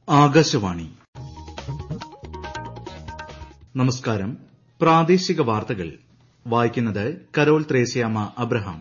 ആകാശവാണി നമസ്കാരം പ്രാദേശിക വാർത്തകൾ വായിക്കുന്നത് കരോൾ ത്രേസ്യാമ്മ അബ്രഹാം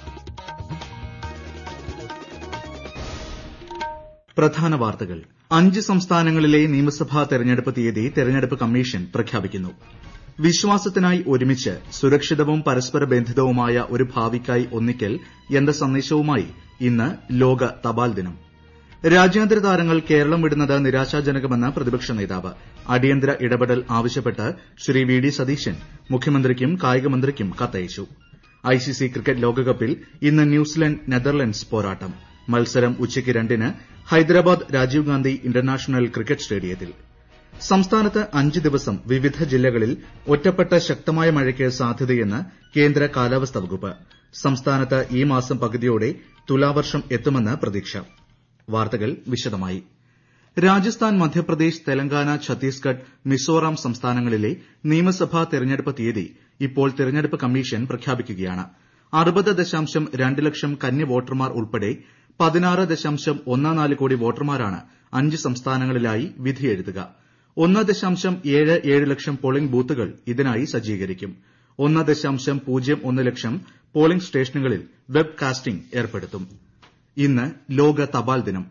പ്രധാന വാർത്തകൾ അഞ്ച് സംസ്ഥാനങ്ങളിലെ നിയമസഭാ തെരഞ്ഞെടുപ്പ് തീയതി തെരഞ്ഞെടുപ്പ് കമ്മീഷൻ പ്രഖ്യാപിക്കുന്നു വിശ്വാസത്തിനായി ഒരുമിച്ച് സുരക്ഷിതവും പരസ്പര ബന്ധിതവുമായ ഒരു ഭാവിക്കായി ഒന്നിക്കൽ എന്ന സന്ദേശവുമായി ഇന്ന് ലോക തപാൽ ദിനം രാജ്യാന്തര താരങ്ങൾ കേരളം വിടുന്നത് നിരാശാജനകമെന്ന് പ്രതിപക്ഷ നേതാവ് അടിയന്തര ഇടപെടൽ ആവശ്യപ്പെട്ട് ശ്രീ വി ഡി സതീശൻ മുഖ്യമന്ത്രിക്കും കായികമന്ത്രിക്കും കത്തയച്ചു ഐസിസി ക്രിക്കറ്റ് ലോകകപ്പിൽ ഇന്ന് ന്യൂസിലന്റ് നെതർലൻഡ്സ് പോരാട്ടം മത്സരം ഉച്ചയ്ക്ക് രണ്ടിന് ഹൈദരാബാദ് രാജീവ് ഗാന്ധി ഇന്റർനാഷണൽ ക്രിക്കറ്റ് സ്റ്റേഡിയത്തിൽ സംസ്ഥാനത്ത് അഞ്ച് ദിവസം വിവിധ ജില്ലകളിൽ ഒറ്റപ്പെട്ട ശക്തമായ മഴയ്ക്ക് സാധ്യതയെന്ന് കേന്ദ്ര കാലാവസ്ഥാ വകുപ്പ് സംസ്ഥാനത്ത് ഈ മാസം പകുതിയോടെ തുലാവർഷം എത്തുമെന്ന് പ്രതീക്ഷ വാർത്തകൾ വിശദമായി രാജസ്ഥാൻ മധ്യപ്രദേശ് തെലങ്കാന ഛത്തീസ്ഗഡ് മിസോറാം സംസ്ഥാനങ്ങളിലെ നിയമസഭാ തെരഞ്ഞെടുപ്പ് തീയതി ഇപ്പോൾ തെരഞ്ഞെടുപ്പ് കമ്മീഷൻ പ്രഖ്യാപിക്കുകയാണ് അറുപത് ദശാംശം രണ്ട് ലക്ഷം കന്നി വോട്ടർമാർ ഉൾപ്പെടെ പതിനാറ് ദശാംശം ഒന്ന് നാല് കോടി വോട്ടർമാരാണ് അഞ്ച് സംസ്ഥാനങ്ങളിലായി വിധിയെഴുതുക ഒന്ന് ദശാംശം ഏഴ് ഏഴ് ലക്ഷം പോളിംഗ് ബൂത്തുകൾ ഇതിനായി സജ്ജീകരിക്കും ഒന്ന് ദശാംശം പൂജ്യം ഒന്ന് ലക്ഷം പോളിംഗ് സ്റ്റേഷനുകളിൽ വെബ് കാസ്റ്റിംഗ് ഏർപ്പെടുത്തും ഇന്ന് ലോക തപാൽ ദിനം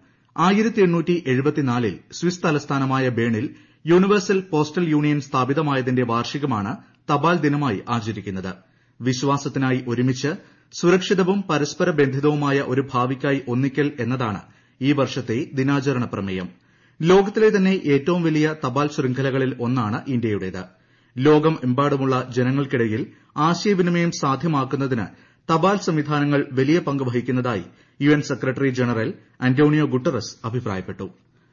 ൽ സ്വിസ് തലസ്ഥാനമായ ബേണിൽ യൂണിവേഴ്സൽ പോസ്റ്റൽ യൂണിയൻ സ്ഥാപിതമായതിന്റെ വാർഷികമാണ് തപാൽ ദിനമായി ആചരിക്കുന്നത് വിശ്വാസത്തിനായി ഒരുമിച്ച് സുരക്ഷിതവും പരസ്പര ബന്ധിതവുമായ ഒരു ഭാവിക്കായി ഒന്നിക്കൽ എന്നതാണ് ഈ വർഷത്തെ ദിനാചരണ പ്രമേയം ലോകത്തിലെ തന്നെ ഏറ്റവും വലിയ തപാൽ ശൃംഖലകളിൽ ഒന്നാണ് ഇന്ത്യയുടേത് ലോകമെമ്പാടുമുള്ള ജനങ്ങൾക്കിടയിൽ ആശയവിനിമയം സാധ്യമാക്കുന്നതിന് തപാൽ സംവിധാനങ്ങൾ വലിയ പങ്ക് വഹിക്കുന്നതായി UN secretary general Antonio Guterres അഭിപ്രായപ്പെട്ടു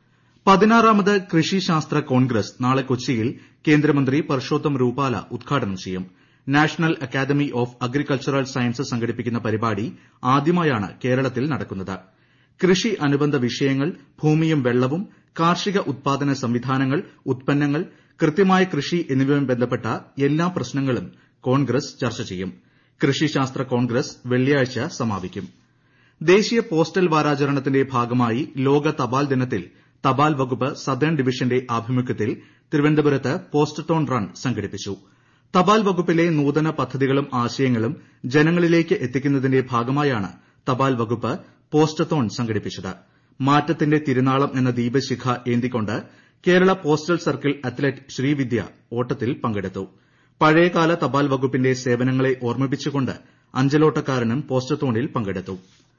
പതിനാറാമത് കൃഷി ശാസ്ത്ര കോൺഗ്രസ് നാളെ കൊച്ചിയിൽ കേന്ദ്രമന്ത്രി പർഷോത്തം രൂപാല ഉദ്ഘാടനം ചെയ്യും national academy of agricultural sciences സംഘടിപ്പിക്കുന്ന പരിപാടി ആദ്യമായാണ് കേരളത്തിൽ നടക്കുന്നത് കൃഷി അനുബന്ധ വിഷയങ്ങൾ ഭൂമിയും വെള്ളവും കാർഷിക ഉത്പാദന സംവിധാനങ്ങൾ ഉത്പന്നങ്ങൾ കൃത്യമായ കൃഷി എന്നിവയുമായി ബന്ധപ്പെട്ട എല്ലാ പ്രശ്നങ്ങളും കോൺഗ്രസ് ചർച്ച ചെയ്യും കൃഷിശാസ്ത്ര കോൺഗ്രസ് വെള്ളിയാഴ്ച സമാപിക്കും ദേശീയ പോസ്റ്റൽ വാരാചരണത്തിന്റെ ഭാഗമായി ലോക തപാൽ ദിനത്തിൽ തപാൽ വകുപ്പ് സതേൺ ഡിവിഷന്റെ ആഭിമുഖ്യത്തിൽ തിരുവനന്തപുരത്ത് പോസ്റ്റത്തോൺ റൺ സംഘടിപ്പിച്ചു തപാൽ വകുപ്പിലെ നൂതന പദ്ധതികളും ആശയങ്ങളും ജനങ്ങളിലേക്ക് എത്തിക്കുന്നതിന്റെ ഭാഗമായാണ് തപാൽ വകുപ്പ് പോസ്റ്റത്തോൺ സംഘടിപ്പിച്ചത് മാറ്റത്തിന്റെ തിരുനാളം എന്ന ദീപശിഖ ഏന്തിക്കൊണ്ട് Kerala postal circle athlete Sreevidya ഓട്ടത്തിൽ പങ്കെടുത്തു പഴയകാല തപാൽ വകുപ്പിന്റെ സേവനങ്ങളെ ഓർമ്മിപ്പിച്ചുകൊണ്ട് അഞ്ചലോട്ടക്കാരനും പോസ്റ്റത്തോണിൽ പങ്കെടുത്തു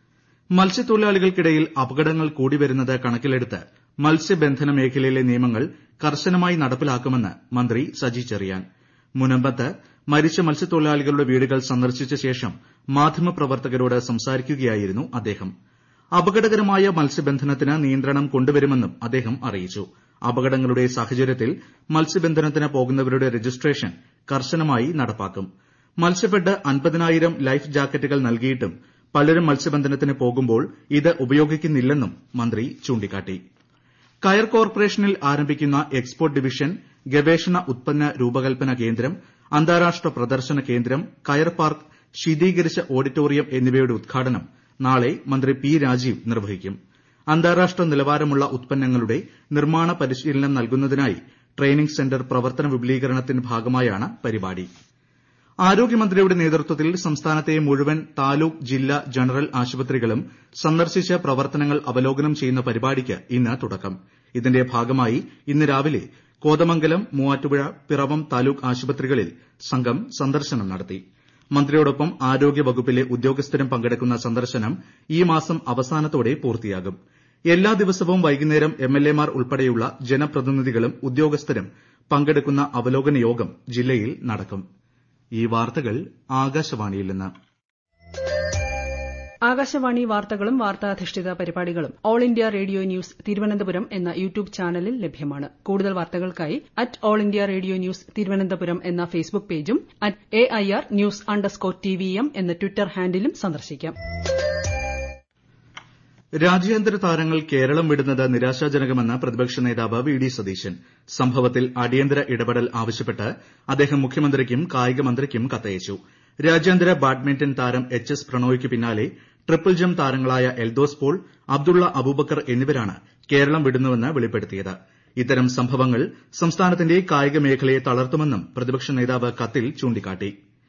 മത്സ്യത്തൊഴിലാളികൾക്കിടയിൽ അപകടങ്ങൾ കൂടിവരുന്നത് കണക്കിലെടുത്ത് മത്സ്യബന്ധന മേഖലയിലെ നിയമങ്ങൾ കർശനമായി നടപ്പിലാക്കുമെന്ന് മന്ത്രി സജി ചെറിയാൻ മുനമ്പത്ത് മരിച്ച മത്സ്യത്തൊഴിലാളികളുടെ വീടുകൾ സന്ദർശിച്ച ശേഷം മാധ്യമപ്രവർത്തകരോട് സംസാരിക്കുകയായിരുന്നു അദ്ദേഹം അപകടകരമായ മത്സ്യബന്ധനത്തിന് നിയന്ത്രണം കൊണ്ടുവരുമെന്നും അദ്ദേഹം അറിയിച്ചു അപകടങ്ങളുടെ സാഹചര്യത്തിൽ മത്സ്യബന്ധനത്തിന് പോകുന്നവരുടെ രജിസ്ട്രേഷൻ കർശനമായി നടപ്പാക്കും മത്സ്യഫെഡ് അൻപതിനായിരം ലൈഫ് ജാക്കറ്റുകൾ നൽകിയിട്ടും പലരും മത്സ്യബന്ധനത്തിന് പോകുമ്പോൾ ഇത് ഉപയോഗിക്കുന്നില്ലെന്നും മന്ത്രി ചൂണ്ടിക്കാട്ടി കയർ കോർപ്പറേഷനിൽ ആരംഭിക്കുന്ന എക്സ്പോർട്ട് ഡിവിഷൻ ഗവേഷണ ഉത്പന്ന രൂപകൽപ്പന കേന്ദ്രം അന്താരാഷ്ട്ര പ്രദർശന കേന്ദ്രം കയർ പാർക്ക് ശീതീകരിച്ച ഓഡിറ്റോറിയം എന്നിവയുടെ ഉദ്ഘാടനം നാളെ മന്ത്രി പി രാജീവ് നിർവഹിക്കും അന്താരാഷ്ട്ര നിലവാരമുള്ള ഉത്പന്നങ്ങളുടെ നിർമ്മാണ പരിശീലനം നൽകുന്നതിനായി ട്രെയിനിംഗ് സെന്റർ പ്രവർത്തന വിപുലീകരണത്തിന്റെ ഭാഗമായാണ് പരിപാടി ആരോഗ്യമന്ത്രിയുടെ നേതൃത്വത്തിൽ സംസ്ഥാനത്തെ മുഴുവൻ താലൂക്ക് ജില്ലാ ജനറൽ ആശുപത്രികളും സന്ദർശിച്ച് പ്രവർത്തനങ്ങൾ അവലോകനം ചെയ്യുന്ന പരിപാടിക്ക് ഇന്ന് തുടക്കം ഇതിന്റെ ഭാഗമായി ഇന്ന് രാവിലെ കോതമംഗലം മൂവാറ്റുപുഴ പിറവം താലൂക്ക് ആശുപത്രികളിൽ സംഘം സന്ദർശനം നടത്തി മന്ത്രിയോടൊപ്പം ആരോഗ്യ വകുപ്പിലെ ഉദ്യോഗസ്ഥരും പങ്കെടുക്കുന്ന സന്ദർശനം ഈ മാസം അവസാനത്തോടെ പൂർത്തിയാകും എല്ലാ ദിവസവും വൈകുന്നേരം എംഎൽഎമാർ ഉൾപ്പെടെയുള്ള ജനപ്രതിനിധികളും ഉദ്യോഗസ്ഥരും പങ്കെടുക്കുന്ന അവലോകന യോഗം ജില്ലയിൽ നടക്കും ഈ വാർത്തകൾ ആകാശവാണിയിൽ നിന്ന് ആകാശവാണി വാർത്തകളും വാർത്താധിഷ്ഠിത പരിപാടികളും all India radio news Thiruvananthapuram എന്ന യൂട്യൂബ് ചാനലിൽ ലഭ്യമാണ് കൂടുതൽ വാർത്തകൾക്കായി at all India radio news Thiruvananthapuram എന്ന ഫേസ്ബുക്ക് പേജും at A I R news underscore T V M എന്ന ട്വിറ്റർ ഹാൻഡിലും സന്ദർശിക്കാം രാജ്യാന്തര താരങ്ങൾ കേരളം വിടുന്നത് നിരാശാജനകമെന്ന് പ്രതിപക്ഷ നേതാവ് വി ഡി സതീശൻ സംഭവത്തിൽ അടിയന്തര ഇടപെടൽ ആവശ്യപ്പെട്ട് അദ്ദേഹം മുഖ്യമന്ത്രിക്കും കായികമന്ത്രിക്കും കത്തയച്ചു രാജ്യാന്തര ബാഡ്മിന്റൺ താരം എച്ച് എസ് പ്രണോയ്ക്ക് പിന്നാലെ ട്രിപ്പിൾ ജംപ് താരങ്ങളായ എൽദോസ് പോൾ അബ്ദുള്ള അബൂബക്കർ എന്നിവരാണ് കേരളം വിടുന്നുവെന്ന് വെളിപ്പെടുത്തിയത് ഇത്തരം സംഭവങ്ങൾ സംസ്ഥാനത്തിന്റെ കായിക മേഖലയെ തളർത്തുമെന്നും പ്രതിപക്ഷ നേതാവ് കത്തിൽ ചൂണ്ടിക്കാട്ടി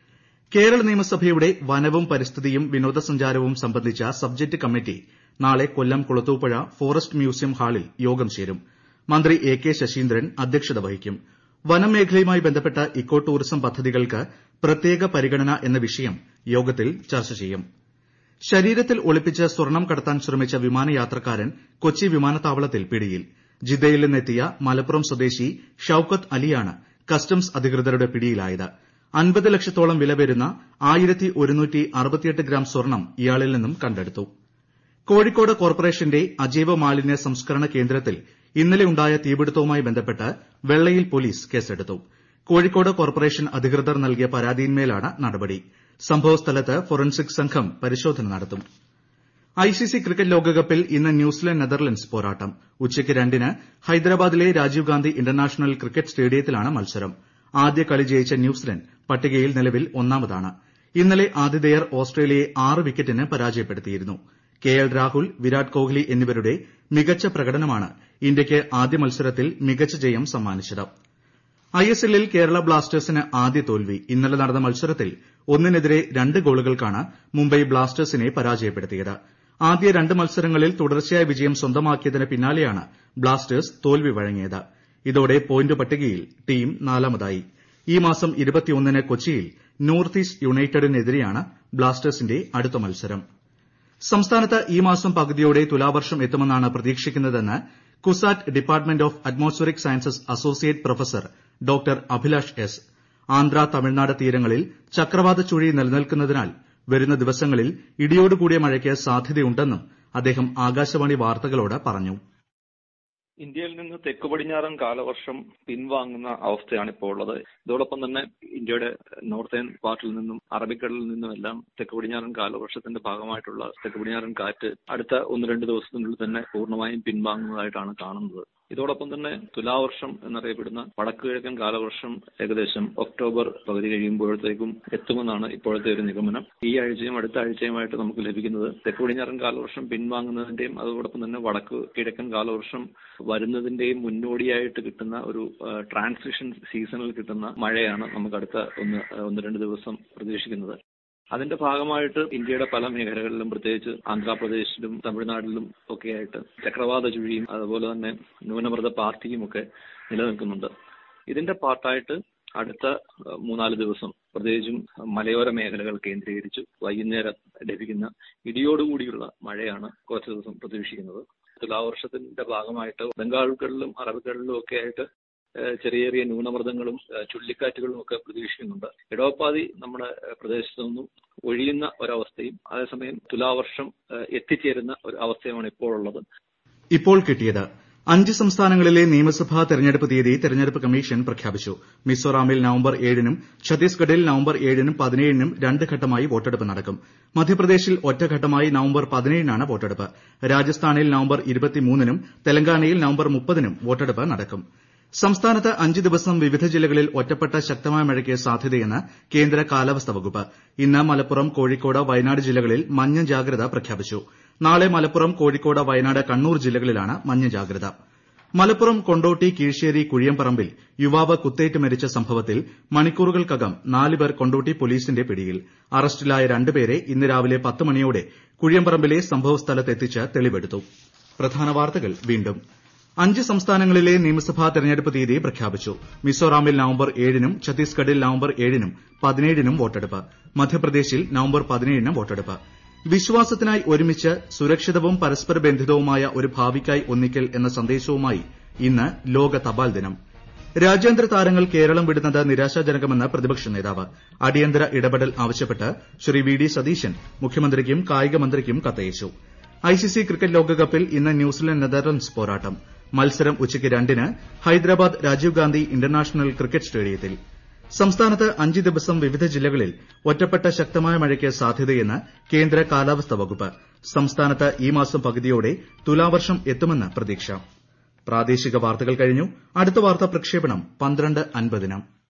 കേരള നിയമസഭയുടെ വനവും പരിസ്ഥിതിയും വിനോദസഞ്ചാരവും സംബന്ധിച്ച സബ്ജക്ട് കമ്മിറ്റി നാളെ കൊല്ലം കുളത്തൂപ്പുഴ ഫോറസ്റ്റ് മ്യൂസിയം ഹാളിൽ യോഗം ചേരും മന്ത്രി എ കെ ശശീന്ദ്രൻ അധ്യക്ഷത വഹിക്കും വനം മേഖലയുമായി ബന്ധപ്പെട്ട ഇക്കോ ടൂറിസം പദ്ധതികൾക്ക് പ്രത്യേക പരിഗണന എന്ന വിഷയം യോഗത്തിൽ ചർച്ച ചെയ്യും ശരീരത്തിൽ ഒളിപ്പിച്ച് സ്വർണം കടത്താൻ ശ്രമിച്ച വിമാനയാത്രക്കാരൻ കൊച്ചി വിമാനത്താവളത്തിൽ പിടിയിൽ ജിദ്ദയിൽ നിന്നെത്തിയ മലപ്പുറം സ്വദേശി ഷൌക്കത്ത് അലിയാണ് കസ്റ്റംസ് അധികൃതരുടെ പിടിയിലായത് അൻപത് ലക്ഷത്തോളം വില വരുന്ന ആയിരത്തി ഒരുന്നൂറ്റി അറുപത്തിയെട്ട് ഗ്രാം സ്വർണം ഇയാളിൽ നിന്നും കണ്ടെടുത്തു കോഴിക്കോട് കോർപ്പറേഷന്റെ അജൈവ മാലിന്യ സംസ്കരണ കേന്ദ്രത്തിൽ ഇന്നലെ ഉണ്ടായ തീപിടുത്തവുമായി ബന്ധപ്പെട്ട് വെള്ളയിൽ പോലീസ് കേസെടുത്തു കോഴിക്കോട് കോർപ്പറേഷൻ അധികൃതർ നൽകിയ പരാതിയിന്മേലാണ് നടപടി സംഭവസ്ഥലത്ത് ഫോറൻസിക് സംഘം പരിശോധന നടത്തും ഐസിസി ക്രിക്കറ്റ് ലോകകപ്പിൽ ഇന്ന് ന്യൂസിലന്റ് നെതർലൻഡ്സ് പോരാട്ടം ഉച്ചയ്ക്ക് രണ്ടിന് ഹൈദരാബാദിലെ രാജീവ് ഗാന്ധി ഇന്റർനാഷണൽ ക്രിക്കറ്റ് സ്റ്റേഡിയത്തിലാണ് മത്സരം ആദ്യ കളി ജയിച്ച ന്യൂസിലന്റ് പട്ടികയിൽ നിലവിൽ ഒന്നാമതാണ് ഇന്നലെ ആതിഥേയർ ഓസ്ട്രേലിയയെ ആറ് വിക്കറ്റിന് പരാജയപ്പെടുത്തിയിരുന്നു കെ എൽ രാഹുൽ വിരാട് കോഹ്ലി എന്നിവരുടെ മികച്ച പ്രകടനമാണ് ഇന്ത്യയ്ക്ക് ആദ്യ മത്സരത്തിൽ മികച്ച ജയം സമ്മാനിച്ചത് ഐഎസ്എല്ലിൽ കേരള ബ്ലാസ്റ്റേഴ്സിന് ആദ്യ തോൽവി ഇന്നലെ നടന്ന മത്സരത്തിൽ ഒന്നിനെതിരെ രണ്ട് ഗോളുകൾക്കാണ് മുംബൈ ബ്ലാസ്റ്റേഴ്സിനെ പരാജയപ്പെടുത്തിയത് ആദ്യ രണ്ട് മത്സരങ്ങളിൽ തുടർച്ചയായ വിജയം സ്വന്തമാക്കിയതിന് പിന്നാലെയാണ് ബ്ലാസ്റ്റേഴ്സ് തോൽവി വഴങ്ങിയത് ഇതോടെ പോയിന്റ് പട്ടികയിൽ ടീം നാലാമതായി ഈ മാസം ന് കൊച്ചിയിൽ നോർത്ത് ഈസ്റ്റ് യുണൈറ്റഡിനെതിരെയാണ് ബ്ലാസ്റ്റേഴ്സിന്റെ അടുത്ത മത്സരം സംസ്ഥാനത്ത് ഈ മാസം പകുതിയോടെ തുലാവർഷം എത്തുമെന്നാണ് പ്രതീക്ഷിക്കുന്നതെന്ന് CUSAT department of atmospheric sciences associate professor doctor Abhilash S Andhra Tamil Nadu തീരങ്ങളിൽ ചക്രവാത ചുഴി നിലനിൽക്കുന്നതിനാൽ വരുന്ന ദിവസങ്ങളിൽ ഇടിയോടുകൂടിയ മഴയ്ക്ക് സാധ്യതയുണ്ടെന്നും അദ്ദേഹം ആകാശവാണി വാർത്തകളോട് പറഞ്ഞു ഇന്ത്യയിൽ നിന്ന് തെക്ക് പടിഞ്ഞാറൻ കാലവർഷം പിൻവാങ്ങുന്ന അവസ്ഥയാണ് ഇപ്പോൾ ഉള്ളത് ഇതോടൊപ്പം തന്നെ ഇന്ത്യയുടെ നോർത്തേൺ പാർട്ടിൽ നിന്നും അറബിക്കടലിൽ നിന്നുമെല്ലാം തെക്ക് പടിഞ്ഞാറൻ കാലവർഷത്തിന്റെ ഭാഗമായിട്ടുള്ള തെക്ക് പടിഞ്ഞാറൻ കാറ്റ് അടുത്ത ഒന്ന് രണ്ട് ദിവസത്തിനുള്ളിൽ തന്നെ പൂർണ്ണമായും പിൻവാങ്ങുന്നതായിട്ടാണ് കാണുന്നത് ഇതോടൊപ്പം തന്നെ തുലാവർഷം എന്നറിയപ്പെടുന്ന വടക്കു കിഴക്കൻ കാലവർഷം ഏകദേശം ഒക്ടോബർ പകുതി കഴിയുമ്പോഴത്തേക്കും എത്തുമെന്നാണ് ഇപ്പോഴത്തെ ഒരു നിഗമനം ഈ ആഴ്ചയും അടുത്ത ആഴ്ചയുമായിട്ട് നമുക്ക് ലഭിക്കുന്നത് തെക്ക് പടിഞ്ഞാറൻ കാലവർഷം പിൻവാങ്ങുന്നതിന്റെയും അതോടൊപ്പം തന്നെ വടക്ക് കിഴക്കൻ കാലവർഷം വരുന്നതിന്റെയും മുന്നോടിയായിട്ട് കിട്ടുന്ന ഒരു ട്രാൻസിഷൻ സീസണിൽ കിട്ടുന്ന മഴയാണ് നമുക്ക് അടുത്ത ഒന്ന് ഒന്ന് രണ്ട് ദിവസം പ്രതീക്ഷിക്കുന്നത് അതിന്റെ ഭാഗമായിട്ട് ഇന്ത്യയുടെ പല മേഖലകളിലും പ്രത്യേകിച്ച് ആന്ധ്രാപ്രദേശിലും തമിഴ്നാട്ടിലും ഒക്കെയായിട്ട് ചക്രവാത ചുഴിയും അതുപോലെ തന്നെ ന്യൂനമർദ്ദ പാർട്ടിയും ഒക്കെ നിലനിൽക്കുന്നുണ്ട് ഇതിന്റെ പാർട്ടായിട്ട് അടുത്ത മൂന്നാല് ദിവസം പ്രത്യേകിച്ചും മലയോര മേഖലകൾ കേന്ദ്രീകരിച്ച് വൈകുന്നേരം ലഭിക്കുന്ന ഇടിയോടുകൂടിയുള്ള മഴയാണ് കുറച്ച് ദിവസം പ്രതീക്ഷിക്കുന്നത് തുലാവർഷത്തിന്റെ ഭാഗമായിട്ട് ബംഗാൾക്കടലിലും അറബിക്കടലിലും ഒക്കെ ആയിട്ട് ചെറിയ ചെറിയ ന്യൂനമർദ്ദങ്ങളും ചുഴലിക്കാറ്റുകളും ഒക്കെ പ്രതീക്ഷിക്കുന്നുണ്ട് ഇടവപ്പാതി നമ്മുടെ പ്രദേശത്തു നിന്നും ഒഴിയുന്ന ഒരവസ്ഥയും അതേസമയം തുലാവർഷം എത്തിച്ചേരുന്ന ഒരു അവസ്ഥയുമാണ് ഇപ്പോൾ ഉള്ളത് ഇപ്പോൾ കിട്ടിയത് അഞ്ച് സംസ്ഥാനങ്ങളിലെ നിയമസഭാ തെരഞ്ഞെടുപ്പ് തീയതി തെരഞ്ഞെടുപ്പ് കമ്മീഷൻ പ്രഖ്യാപിച്ചു മിസോറാമിൽ നവംബർ ഏഴിനും ഛത്തീസ്ഗഡിൽ നവംബർ ഏഴിനും പതിനേഴിനും രണ്ട് ഘട്ടമായി വോട്ടെടുപ്പ് നടക്കും മധ്യപ്രദേശിൽ ഒറ്റഘട്ടമായി നവംബർ പതിനേഴിനാണ് വോട്ടെടുപ്പ് രാജസ്ഥാനിൽ നവംബർ ഇരുപത്തിമൂന്നിനും തെലങ്കാനയിൽ നവംബർ മുപ്പതിനും വോട്ടെടുപ്പ് നടക്കും സംസ്ഥാനത്ത് അഞ്ച് ദിവസം വിവിധ ജില്ലകളിൽ ഒറ്റപ്പെട്ട ശക്തമായ മഴയ്ക്ക് സാധ്യതയെന്ന് കേന്ദ്ര കാലാവസ്ഥാ വകുപ്പ് ഇന്ന് മലപ്പുറം കോഴിക്കോട് വയനാട് ജില്ലകളിൽ മഞ്ഞ ജാഗ്രത പ്രഖ്യാപിച്ചു നാളെ മലപ്പുറം കോഴിക്കോട് വയനാട് കണ്ണൂർ ജില്ലകളിലാണ് മഞ്ഞ ജാഗ്രത മലപ്പുറം കൊണ്ടോട്ടി കീഴ്ശേരി കുഴിയംപറമ്പിൽ യുവാവ് കുത്തേറ്റ് മരിച്ച സംഭവത്തിൽ മണിക്കൂറുകൾക്കകം നാല് പേർ കൊണ്ടോട്ടി പോലീസിന്റെ പിടിയിൽ അറസ്റ്റിലായ രണ്ടുപേരെ ഇന്ന് രാവിലെ പത്ത് മണിയോടെ കുഴിയംപറമ്പിലെ സംഭവസ്ഥലത്തെത്തിച്ച് തെളിവെടുത്തു പ്രധാന വാർത്തകൾ വീണ്ടും അഞ്ച് സംസ്ഥാനങ്ങളിലെ നിയമസഭാ തെരഞ്ഞെടുപ്പ് തീയതി പ്രഖ്യാപിച്ചു മിസോറാമിൽ നവംബർ ഏഴിനും ഛത്തീസ്ഗഡിൽ നവംബർ ഏഴിനും പതിനേഴിനും വോട്ടെടുപ്പ് മധ്യപ്രദേശിൽ നവംബർ പതിനേഴിന് വോട്ടെടുപ്പ് വിശ്വാസത്തിനായി ഒരുമിച്ച് സുരക്ഷിതവും പരസ്പര ബന്ധിതവുമായ ഒരു ഭാവിക്കായി ഒന്നിക്കൽ എന്ന സന്ദേശവുമായി ഇന്ന് ലോക തപാൽ ദിനം രാജ്യാന്തര താരങ്ങൾ കേരളം വിടുന്നത് നിരാശാജനകമെന്ന് പ്രതിപക്ഷ നേതാവ് അടിയന്തര ഇടപെടൽ ആവശ്യപ്പെട്ട് ശ്രീ വി ഡി സതീശൻ മുഖ്യമന്ത്രിക്കും കായിക മന്ത്രിക്കും കത്തയച്ചു ഐസിസി ക്രിക്കറ്റ് ലോകകപ്പിൽ ഇന്ന് ന്യൂസിലന്റ് നെതർലൻഡ്സ് പോരാട്ടം മത്സരം ഉച്ചയ്ക്ക് രണ്ടിന് ഹൈദരാബാദ് രാജീവ് ഗാന്ധി ഇന്റർനാഷണൽ ക്രിക്കറ്റ് സ്റ്റേഡിയത്തിൽ സംസ്ഥാനത്ത് അഞ്ച് ദിവസം വിവിധ ജില്ലകളിൽ ഒറ്റപ്പെട്ട ശക്തമായ മഴയ്ക്ക് സാധ്യതയെന്ന് കേന്ദ്ര കാലാവസ്ഥാ വകുപ്പ് സംസ്ഥാനത്ത് ഈ മാസം പകുതിയോടെ തുലാവർഷം എത്തുമെന്ന് പ്രതീക്ഷ പ്രാദേശിക വാർത്തകൾ കഴിഞ്ഞു അടുത്ത വാർത്താ പ്രക്ഷേപണം പന്ത്രണ്ട് അൻപതിന്